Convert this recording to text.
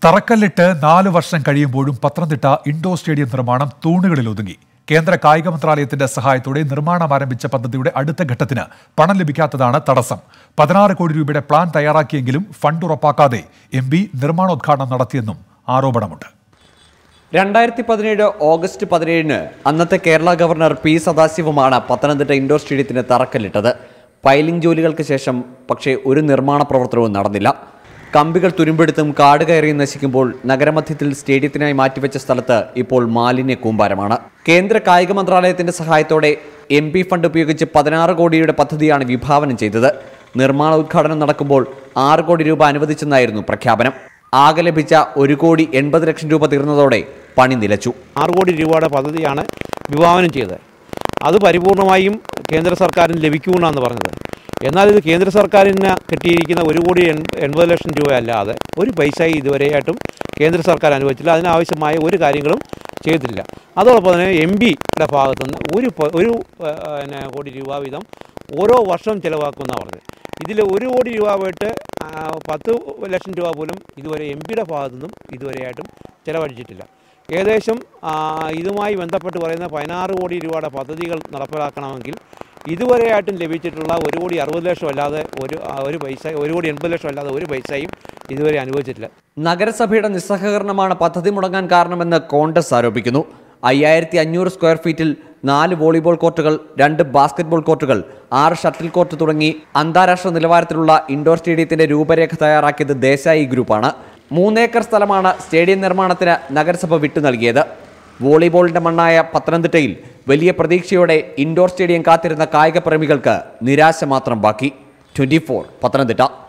തറക്കല്ലിട്ട് നാല് വർഷം കഴിയുമ്പോഴും പത്തനംതിട്ട ഇൻഡോർ സ്റ്റേഡിയം നിർമ്മാണം തൂണുകളിൽ ഒതുങ്ങി കേന്ദ്ര കായിക മന്ത്രാലയത്തിന്റെ സഹായത്തോടെ നിർമ്മാണം ആരംഭിച്ച പദ്ധതിയുടെ അടുത്ത ഘട്ടത്തിന് പണം ലഭിക്കാത്തതാണ് തടസ്സം പതിനാറ് കോടി രൂപയുടെ പ്ലാൻ തയ്യാറാക്കിയെങ്കിലും ഫണ്ട് ഉറപ്പാക്കാതെ എം പി നിർമ്മാണോദ്ഘാടനം നടത്തിയെന്നും ആരോപണമുണ്ട് രണ്ടായിരത്തി പതിനേഴ് ഓഗസ്റ്റ് പതിനേഴിന് അന്നത്തെ കേരള ഗവർണർ പി സദാശിവമാണ് പത്തനംതിട്ട ഇൻഡോർ സ്റ്റേഡിയത്തിന് തറക്കല്ലിട്ടത് പൈലിംഗ് ജോലികൾക്ക് ശേഷം പക്ഷേ ഒരു നിർമ്മാണ പ്രവർത്തനവും നടന്നില്ല കമ്പികൾ തുരുമ്പെടുത്തും കാട് കയറി നശിക്കുമ്പോൾ നഗരമധ്യത്തിൽ സ്റ്റേഡിയത്തിനായി മാറ്റിവെച്ച സ്ഥലത്ത് ഇപ്പോൾ മാലിന്യ കൂമ്പാരമാണ് കേന്ദ്ര കായിക മന്ത്രാലയത്തിന്റെ സഹായത്തോടെ എം പി ഫണ്ട് ഉപയോഗിച്ച് പതിനാറ് കോടിയുടെ പദ്ധതിയാണ് വിഭാവനം ചെയ്തത് നിർമ്മാണ ഉദ്ഘാടനം നടക്കുമ്പോൾ ആറ് കോടി രൂപ അനുവദിച്ചെന്നായിരുന്നു പ്രഖ്യാപനം ആകെ ലഭിച്ച ഒരു കോടി എൺപത് ലക്ഷം രൂപ തീർന്നതോടെ പണി നിലച്ചു ആറ് കോടി രൂപയുടെ പദ്ധതിയാണ് വിഭാവനം ചെയ്തത് അത് പരിപൂർണമായും കേന്ദ്ര സർക്കാരിന് ലഭിക്കുമെന്നാണ് പറഞ്ഞത് എന്നാൽ ഇത് കേന്ദ്ര സർക്കാരിന് കിട്ടിയിരിക്കുന്ന ഒരു കോടി എൺ- എൺപത് ലക്ഷം രൂപ അല്ലാതെ ഒരു പൈസയും ഇതുവരെയായിട്ടും കേന്ദ്ര സർക്കാർ അനുവദിച്ചില്ല അതിനാവശ്യമായ ഒരു കാര്യങ്ങളും ചെയ്തിട്ടില്ല അതോടൊപ്പം തന്നെ എം പിയുടെ ഭാഗത്തുനിന്ന് ഒരു പ- ഒരു ആ, പിന്നെ കോടി രൂപ വീതം ഓരോ വർഷം ചിലവാക്കുമെന്നാണ് പറഞ്ഞത് ഇതിൽ ഒരു കോടി രൂപ പോയിട്ട് ആ, പത്ത് ലക്ഷം രൂപ പോലും ഇതുവരെ എം പിയുടെ ഭാഗത്തുനിന്നും ഇതുവരെയായിട്ടും ചിലവഴിച്ചിട്ടില്ല ഏകദേശം ആ, ഇതുമായി ബന്ധപ്പെട്ട് പറയുന്ന പതിനാറ് കോടി രൂപയുടെ പദ്ധതികൾ നടപ്പിലാക്കണമെങ്കിൽ ഇതുവരെയായിട്ടും ലഭിച്ചിട്ടുള്ള ഒരു കോടി അറുപത് ലക്ഷം അല്ലാതെ ഒരു ആ, ഒരു പൈസ ഒരു കോടി എൺപത് ലക്ഷം അല്ലാതെ ഒരു പൈസയും ഇതുവരെ അനുവദിച്ചിട്ടില്ല നഗരസഭയുടെ നിസ്സഹകരണമാണ് പദ്ധതി മുടങ്ങാൻ കാരണമെന്ന് കോൺഗ്രസ് ആരോപിക്കുന്നു അയ്യായിരത്തി അഞ്ഞൂറ് സ്ക്വയർ ഫീറ്റിൽ നാല് വോളിബോൾ കോർട്ടുകൾ രണ്ട് ബാസ്കറ്റ്ബോൾ കോർട്ടുകൾ ആറ് ഷട്ടിൽ കോർട്ട് തുടങ്ങി അന്താരാഷ്ട്ര നിലവാരത്തിലുള്ള ഇൻഡോർ സ്റ്റേഡിയത്തിന്റെ രൂപരേഖ തയ്യാറാക്കിയത് ദേശായി ഗ്രൂപ്പാണ് മൂന്നേക്കർ സ്ഥലമാണ് സ്റ്റേഡിയം നിർമ്മാണത്തിന് നഗരസഭ വിട്ടു നൽകിയത് വോളിബോളിന്റെ മണ്ണായ പത്തനംതിട്ടയിൽ വലിയ പ്രതീക്ഷയോടെ ഇൻഡോർ സ്റ്റേഡിയം കാത്തിരുന്ന കായിക പ്രേമികൾക്ക് നിരാശ മാത്രം ബാക്കി ട്വന്റി പത്തനംതിട്ട